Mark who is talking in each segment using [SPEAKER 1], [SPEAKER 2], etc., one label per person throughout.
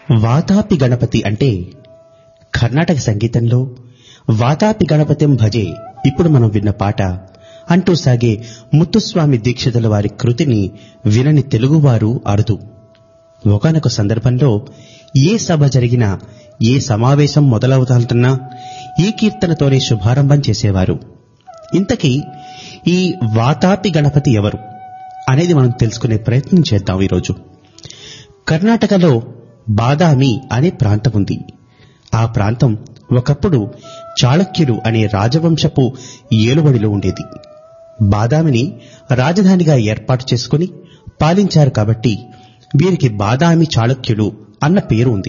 [SPEAKER 1] వాతాపి గణపతి అంటే కర్ణాటక సంగీతంలో వాతాపి గణపతిం భజే ఇప్పుడు మనం విన్న పాట అంటూ సాగే ముత్తుస్వామి దీక్షితుల వారి కృతిని వినని తెలుగువారు అరుదు ఒకనొక సందర్భంలో ఏ సభ జరిగినా ఏ సమావేశం మొదలవుతాంటున్నా ఈ కీర్తనతోనే శుభారంభం చేసేవారు ఇంతకీ ఈ వాతాపి గణపతి ఎవరు అనేది మనం తెలుసుకునే ప్రయత్నం చేద్దాం ఈరోజు కర్ణాటకలో బాదామి అనే ప్రాంతం ఉంది ఆ ప్రాంతం ఒకప్పుడు చాళుక్యులు అనే రాజవంశపు ఏలుబడిలో ఉండేది బాదామిని రాజధానిగా ఏర్పాటు చేసుకుని పాలించారు కాబట్టి వీరికి బాదామి చాళుక్యులు అన్న పేరు ఉంది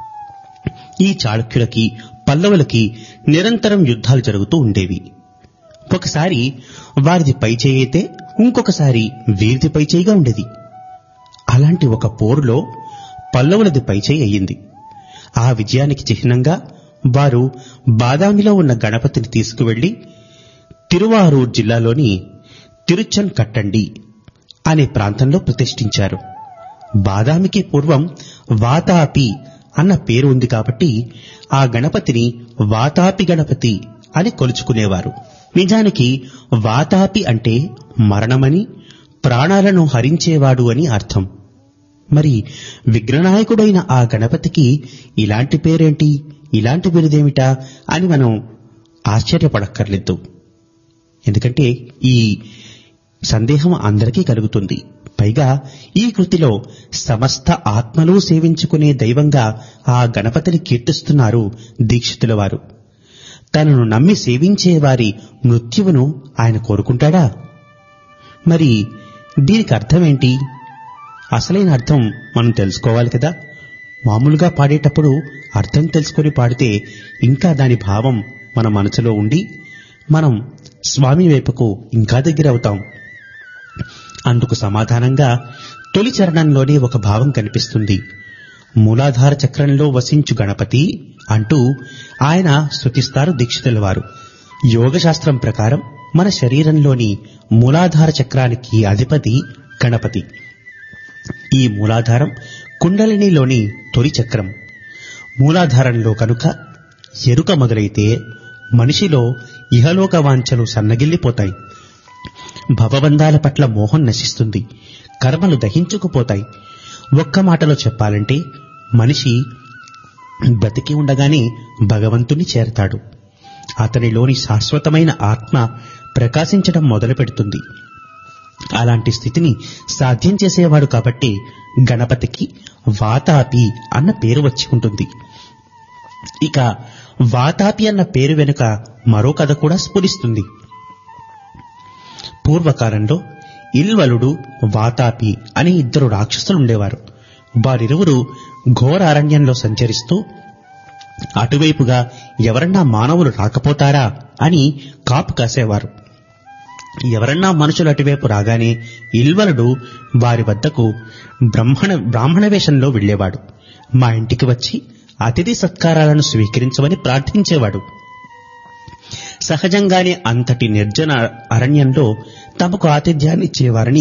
[SPEAKER 1] ఈ చాళుక్యులకి పల్లవులకి నిరంతరం యుద్ధాలు జరుగుతూ ఉండేవి ఒకసారి వారిది పైచేయి అయితే ఇంకొకసారి వీరిది పైచేయిగా ఉండేది అలాంటి ఒక పోరులో పల్లవులది పైచేయి అయ్యింది ఆ విజయానికి చిహ్నంగా వారు బాదామిలో ఉన్న గణపతిని తీసుకువెళ్లి తిరువారూర్ జిల్లాలోని తిరుచన్ కట్టండి అనే ప్రాంతంలో ప్రతిష్ఠించారు బాదామికి పూర్వం వాతాపి అన్న పేరు ఉంది కాబట్టి ఆ గణపతిని వాతాపి గణపతి అని కొలుచుకునేవారు నిజానికి వాతాపి అంటే మరణమని ప్రాణాలను హరించేవాడు అని అర్థం మరి విఘ్ననాయకుడైన ఆ గణపతికి ఇలాంటి పేరేంటి ఇలాంటి బిరుదేమిటా అని మనం ఆశ్చర్యపడక్కర్లేదు ఎందుకంటే ఈ సందేహం అందరికీ కలుగుతుంది పైగా ఈ కృతిలో సమస్త ఆత్మలు సేవించుకునే దైవంగా ఆ గణపతిని కీర్తిస్తున్నారు దీక్షితుల వారు తనను నమ్మి సేవించే వారి మృత్యువును ఆయన కోరుకుంటాడా మరి దీనికి అర్థమేంటి అసలైన అర్థం మనం తెలుసుకోవాలి కదా మామూలుగా పాడేటప్పుడు అర్థం తెలుసుకొని పాడితే ఇంకా దాని భావం మన మనసులో ఉండి మనం స్వామి వైపుకు ఇంకా దగ్గర అవుతాం అందుకు సమాధానంగా తొలి చరణంలోనే ఒక భావం కనిపిస్తుంది మూలాధార చక్రంలో వసించు గణపతి అంటూ ఆయన స్తుతిస్తారు దీక్షితుల వారు యోగశాస్త్రం ప్రకారం మన శరీరంలోని మూలాధార చక్రానికి అధిపతి గణపతి ఈ మూలాధారం కుండలినిలోని తొలి చక్రం మూలాధారంలో కనుక ఎరుక మొదలైతే మనిషిలో ఇహలోక వాంఛలు సన్నగిల్లిపోతాయి భవబంధాల పట్ల మోహం నశిస్తుంది కర్మలు దహించుకుపోతాయి ఒక్క మాటలో చెప్పాలంటే మనిషి బతికి ఉండగానే భగవంతుని చేరతాడు అతనిలోని శాశ్వతమైన ఆత్మ ప్రకాశించడం మొదలు పెడుతుంది అలాంటి స్థితిని సాధ్యం చేసేవాడు కాబట్టి గణపతికి వాతాపి అన్న పేరు వచ్చి ఉంటుంది ఇక వాతాపి అన్న పేరు వెనుక మరో కథ కూడా స్ఫురిస్తుంది పూర్వకాలంలో ఇల్వలుడు వాతాపి అని ఇద్దరు రాక్షసులు ఉండేవారు వారిరువురు ఘోర అరణ్యంలో సంచరిస్తూ అటువైపుగా ఎవరన్నా మానవులు రాకపోతారా అని కాపు కాసేవారు ఎవరన్నా మనుషులు అటువైపు రాగానే ఇల్వలుడు వారి వద్దకు బ్రహ్మణ బ్రాహ్మణ వేషంలో వెళ్లేవాడు మా ఇంటికి వచ్చి అతిథి సత్కారాలను స్వీకరించమని ప్రార్థించేవాడు సహజంగానే అంతటి నిర్జన అరణ్యంలో తమకు ఆతిథ్యాన్నిచ్చేవారని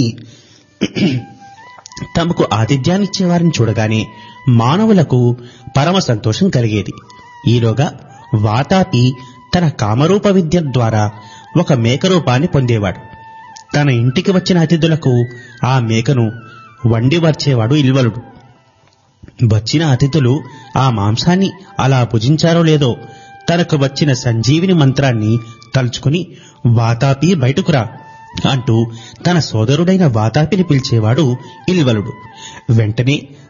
[SPEAKER 1] తమకు ఆతిథ్యాన్నిచ్చేవారిని చూడగానే మానవులకు పరమ సంతోషం కలిగేది ఈలోగా వాతాపి తన కామరూప విద్య ద్వారా ఒక మేక రూపాన్ని పొందేవాడు తన ఇంటికి వచ్చిన అతిథులకు ఆ మేకను వండి వచ్చేవాడు ఇల్వలుడు వచ్చిన అతిథులు ఆ మాంసాన్ని అలా భుజించారో లేదో తనకు వచ్చిన సంజీవిని మంత్రాన్ని తలుచుకుని వాతాపి బయటకురా అంటూ తన సోదరుడైన వాతాపిని పిలిచేవాడు ఇల్వలుడు వెంటనే